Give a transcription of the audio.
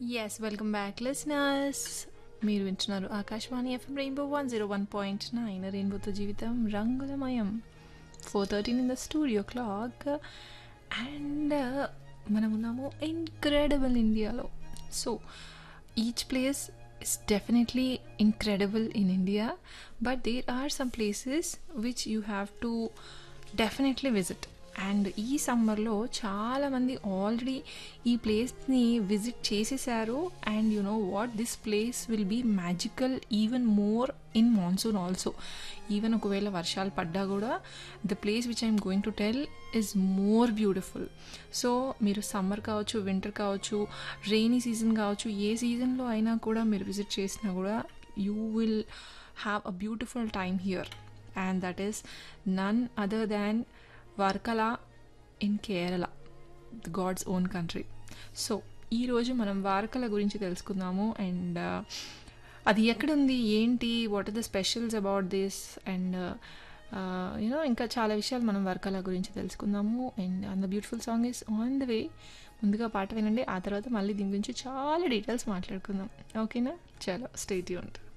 Yes welcome back listeners మీరు వింటున్నారు Akashvani FM Rainbow one zero one point nine రెయిన్బోతో జీవితం రంగులమయం four thirteen in the studio clock and మనం ఉన్నాము ఇన్క్రెడిబుల్ ఇండియాలో so each place is definitely incredible in India, but there are some places which you have to definitely visit. And ఈ సమ్మర్లో చాలామంది already ఈ ప్లేస్ని విజిట్ చేసేసారు and you know what this place will be magical even more in monsoon also even ఒకవేళ వర్షాలు పడ్డా కూడా the place which I'm going to tell is more beautiful so మీరు సమ్మర్ కావచ్చు వింటర్ కావచ్చు రెయినీ సీజన్ కావచ్చు ఏ సీజన్లో అయినా కూడా మీరు విజిట్ చేసినా కూడా you will have a beautiful time here and that is none other than Varkala in Kerala the God's own country so ఈరోజు మనం వార్కల గురించి తెలుసుకుందాము అండ్ అది ఎక్కడుంది ఏంటి what are the specials about this and you know ఇంకా చాలా విషయాలు మనం వర్కల గురించి తెలుసుకుందాము and and the beautiful song is on the way ముందుగా పాట వినండి ఆ తర్వాత మళ్ళీ దీని గురించి చాలా డీటెయిల్స్ మాట్లాడుకుందాం ఓకేనా చలో స్టేట్ యూంట్